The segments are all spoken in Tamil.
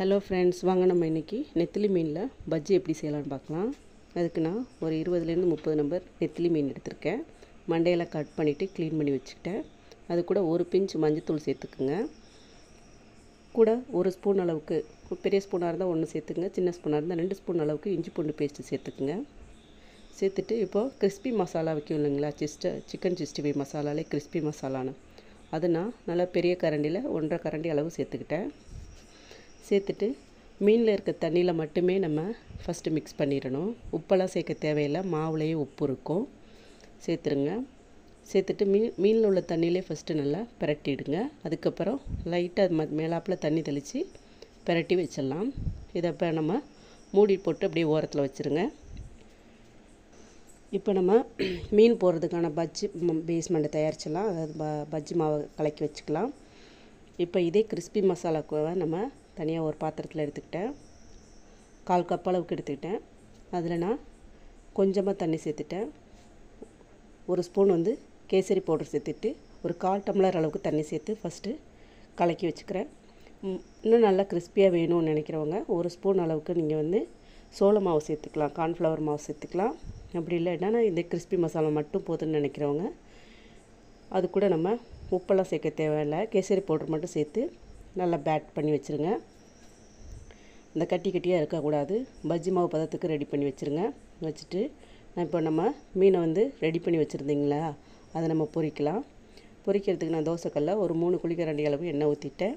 ஹலோ ஃப்ரெண்ட்ஸ் வாங்க நம்ம இன்றைக்கி நெத்திலி மீனில் பஜ்ஜி எப்படி செய்யலாம்னு பார்க்கலாம் அதுக்கு நான் ஒரு இருபதுலேருந்து முப்பது நம்பர் நெத்திலி மீன் எடுத்திருக்கேன் மண்டையெல்லாம் கட் பண்ணிவிட்டு க்ளீன் பண்ணி வச்சுக்கிட்டேன் அது கூட ஒரு பிஞ்ச் மஞ்சத்தூள் சேர்த்துக்குங்க கூட ஒரு ஸ்பூன் அளவுக்கு பெரிய ஸ்பூனாக இருந்தால் ஒன்று சேர்த்துக்குங்க சின்ன ஸ்பூனாக இருந்தால் ரெண்டு ஸ்பூன் அளவுக்கு இஞ்சி பூண்டு பேஸ்ட்டு சேர்த்துக்குங்க சேர்த்துட்டு இப்போது கிறிஸ்பி மசாலா வைக்கும் இல்லைங்களா சிஸ்ட சிக்கன் சிக்ஸ்டி மசாலாலே கிறிஸ்பி மசாலான்னு அது நான் நல்லா பெரிய கரண்டியில் ஒன்றரை கரண்டி அளவு சேர்த்துக்கிட்டேன் சேர்த்துட்டு மீனில் இருக்க தண்ணியில் மட்டுமே நம்ம ஃபஸ்ட்டு மிக்ஸ் பண்ணிடணும் உப்பெல்லாம் சேர்க்க தேவையில்லை மாவுலேயே உப்பு இருக்கும் சேர்த்துருங்க சேர்த்துட்டு மீன் மீனில் உள்ள தண்ணியிலே ஃபஸ்ட்டு நல்லா பிரட்டிடுங்க அதுக்கப்புறம் லைட்டாக ம மேலாப்பில் தண்ணி தெளித்து பிரட்டி வச்சிடலாம் இதை இப்போ நம்ம மூடி போட்டு அப்படியே ஓரத்தில் வச்சுருங்க இப்போ நம்ம மீன் போடுறதுக்கான பஜ்ஜி பேஸ்மெண்ட்டை தயாரிச்சிடலாம் அதாவது ப பஜ்ஜி மாவை கலக்கி வச்சுக்கலாம் இப்போ இதே கிறிஸ்பி மசாலாக்குவை நம்ம தனியாக ஒரு பாத்திரத்தில் எடுத்துக்கிட்டேன் கால் கப் அளவுக்கு எடுத்துக்கிட்டேன் அதில் நான் கொஞ்சமாக தண்ணி சேர்த்துட்டேன் ஒரு ஸ்பூன் வந்து கேசரி பவுடர் சேர்த்துட்டு ஒரு கால் டம்ளர் அளவுக்கு தண்ணி சேர்த்து ஃபஸ்ட்டு கலக்கி வச்சுக்கிறேன் இன்னும் நல்லா கிறிஸ்பியாக வேணும்னு நினைக்கிறவங்க ஒரு ஸ்பூன் அளவுக்கு நீங்கள் வந்து சோள மாவு சேர்த்துக்கலாம் கார்ன்ஃப்ளவர் மாவு சேர்த்துக்கலாம் அப்படி இல்லைன்னா இந்த கிறிஸ்பி மசாலா மட்டும் போதுன்னு நினைக்கிறவங்க அது கூட நம்ம உப்பெல்லாம் சேர்க்க தேவையில்லை கேசரி பவுடர் மட்டும் சேர்த்து நல்லா பேட் பண்ணி வச்சுருங்க இந்த கட்டி கட்டியாக இருக்கக்கூடாது பஜ்ஜி மாவு பதத்துக்கு ரெடி பண்ணி வச்சுருங்க வச்சுட்டு இப்போ நம்ம மீனை வந்து ரெடி பண்ணி வச்சுருந்தீங்களா அதை நம்ம பொரிக்கலாம் பொரிக்கிறதுக்கு நான் தோசைக்கல்ல ஒரு மூணு குளிக்கரண்டி அளவு எண்ணெய் ஊற்றிட்டேன்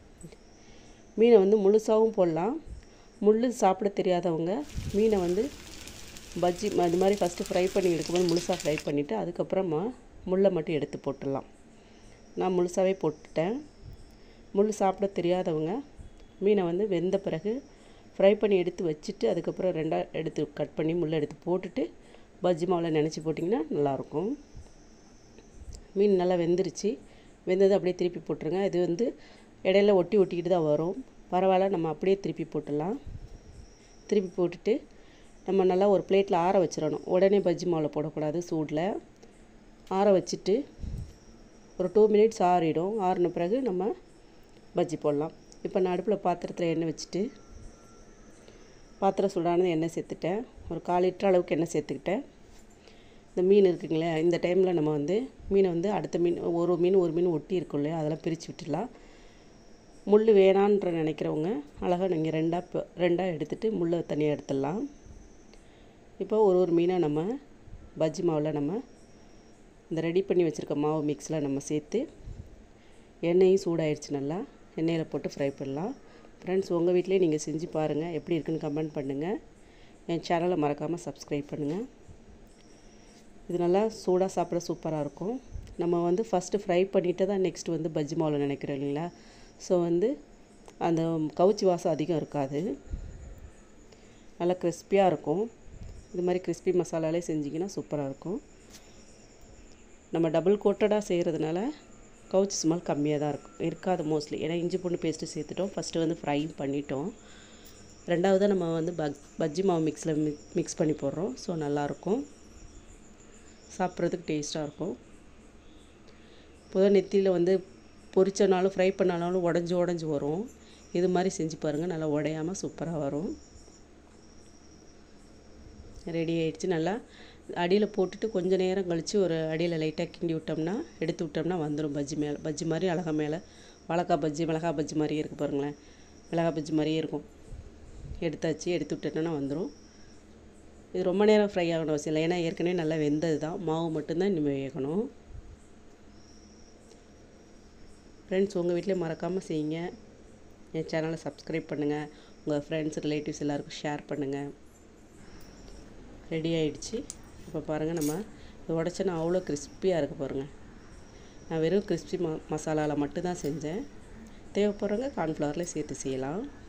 மீனை வந்து முழுசாகவும் போடலாம் முள் சாப்பிட தெரியாதவங்க மீனை வந்து பஜ்ஜி அது மாதிரி ஃபஸ்ட்டு ஃப்ரை பண்ணி எடுக்கும்போது முழுசாக ஃப்ரை பண்ணிவிட்டு அதுக்கப்புறமா முள்ளை மட்டும் எடுத்து போட்டுடலாம் நான் முழுசாகவே போட்டுட்டேன் முள் சாப்பிட தெரியாதவங்க மீனை வந்து வெந்த பிறகு ஃப்ரை பண்ணி எடுத்து வச்சுட்டு அதுக்கப்புறம் ரெண்டாக எடுத்து கட் பண்ணி முள்ளை எடுத்து போட்டுட்டு பஜ்ஜி மாவில் நினச்சி போட்டிங்கன்னா நல்லாயிருக்கும் மீன் நல்லா வெந்துருச்சு வெந்தது அப்படியே திருப்பி போட்டுருங்க இது வந்து இடையில ஒட்டி ஒட்டிக்கிட்டு தான் வரும் பரவாயில்ல நம்ம அப்படியே திருப்பி போட்டுடலாம் திருப்பி போட்டுட்டு நம்ம நல்லா ஒரு பிளேட்டில் ஆற வச்சிடணும் உடனே பஜ்ஜி மாவில் போடக்கூடாது சூடில் ஆற வச்சுட்டு ஒரு டூ மினிட்ஸ் ஆறிடும் ஆறின பிறகு நம்ம பஜ்ஜி போடலாம் இப்போ நான் அடுப்பில் பாத்திரத்தில் எண்ணெய் வச்சுட்டு பாத்திரம் சூடானது எண்ணெய் சேர்த்துட்டேன் ஒரு கால் லிட்டர் அளவுக்கு எண்ணெய் சேர்த்துக்கிட்டேன் இந்த மீன் இருக்குங்களே இந்த டைமில் நம்ம வந்து மீனை வந்து அடுத்த மீன் ஒரு மீன் ஒரு மீன் ஒட்டி இருக்கும் இல்லையா அதெல்லாம் பிரித்து விட்டுடலாம் முள் வேணான்ற நினைக்கிறவங்க அழகாக நீங்கள் ரெண்டாக ரெண்டாக எடுத்துகிட்டு முள்ளை தனியாக எடுத்துடலாம் இப்போ ஒரு ஒரு மீனாக நம்ம பஜ்ஜி மாவில் நம்ம இந்த ரெடி பண்ணி வச்சுருக்க மாவு மிக்ஸில் நம்ம சேர்த்து எண்ணெயும் சூடாயிடுச்சு நல்லா எண்ணெயில் போட்டு ஃப்ரை பண்ணலாம் ஃப்ரெண்ட்ஸ் உங்கள் வீட்லேயே நீங்கள் செஞ்சு பாருங்கள் எப்படி இருக்குன்னு கமெண்ட் பண்ணுங்கள் என் சேனலை மறக்காமல் சப்ஸ்கிரைப் பண்ணுங்கள் இது நல்லா சூடாக சாப்பிட சூப்பராக இருக்கும் நம்ம வந்து ஃபஸ்ட்டு ஃப்ரை பண்ணிவிட்டு தான் நெக்ஸ்ட் வந்து பஜ்ஜி மாவில் நினைக்கிறோம் இல்லைங்களா ஸோ வந்து அந்த கவுச்சி வாசம் அதிகம் இருக்காது நல்லா கிறிஸ்பியாக இருக்கும் இது மாதிரி கிறிஸ்பி மசாலாலே செஞ்சிங்கன்னா சூப்பராக இருக்கும் நம்ம டபுள் கோட்டடாக செய்கிறதுனால கவுச்சி ஸ்மெல் கம்மியாக தான் இருக்கும் இருக்காது மோஸ்ட்லி ஏன்னா இஞ்சி பூண்டு பேஸ்ட்டு சேர்த்துட்டோம் ஃபஸ்ட்டு வந்து ஃப்ரையும் பண்ணிட்டோம் ரெண்டாவது நம்ம வந்து பக் பஜ்ஜி மாவு மிக்ஸில் மிக்ஸ் பண்ணி போடுறோம் ஸோ நல்லாயிருக்கும் சாப்பிட்றதுக்கு டேஸ்ட்டாக இருக்கும் பொதுவாக நெத்தியில் வந்து பொரிச்சனாலும் ஃப்ரை பண்ணாலும் உடஞ்சி உடஞ்சி வரும் இது மாதிரி செஞ்சு பாருங்கள் நல்லா உடையாமல் சூப்பராக வரும் ரெடி ஆகிடுச்சு நல்லா அடியில் போட்டுட்டு கொஞ்சம் நேரம் கழித்து ஒரு அடியில் லைட்டாக கிண்டி விட்டோம்னா எடுத்து விட்டோம்னா வந்துடும் பஜ்ஜி மேலே பஜ்ஜி மாதிரி அழகா மேலே வாழைக்கா பஜ்ஜி மிளகா பஜ்ஜி மாதிரியே இருக்குது பாருங்களேன் மிளகா பஜ்ஜி மாதிரியே இருக்கும் எடுத்தாச்சு எடுத்து விட்டுட்டோன்னா வந்துடும் இது ரொம்ப நேரம் ஃப்ரை ஆகணும் அவசியம் இல்லை ஏன்னா ஏற்கனவே நல்லா வெந்தது தான் மாவு மட்டும்தான் இனிமேல் வேகணும் ஃப்ரெண்ட்ஸ் உங்கள் வீட்டிலே மறக்காமல் செய்யுங்க என் சேனலை சப்ஸ்கிரைப் பண்ணுங்கள் உங்கள் ஃப்ரெண்ட்ஸ் ரிலேட்டிவ்ஸ் எல்லாருக்கும் ஷேர் பண்ணுங்கள் ரெடி ஆகிடுச்சு இப்போ பாருங்கள் நம்ம இது உடச்சோன்னா அவ்வளோ கிறிஸ்பியாக இருக்குது பாருங்கள் நான் வெறும் கிறிஸ்பி ம மசாலாவில் மட்டும்தான் செஞ்சேன் தேவைப்படுறவங்க கார்ன்ஃப்ளவரில் சேர்த்து செய்யலாம்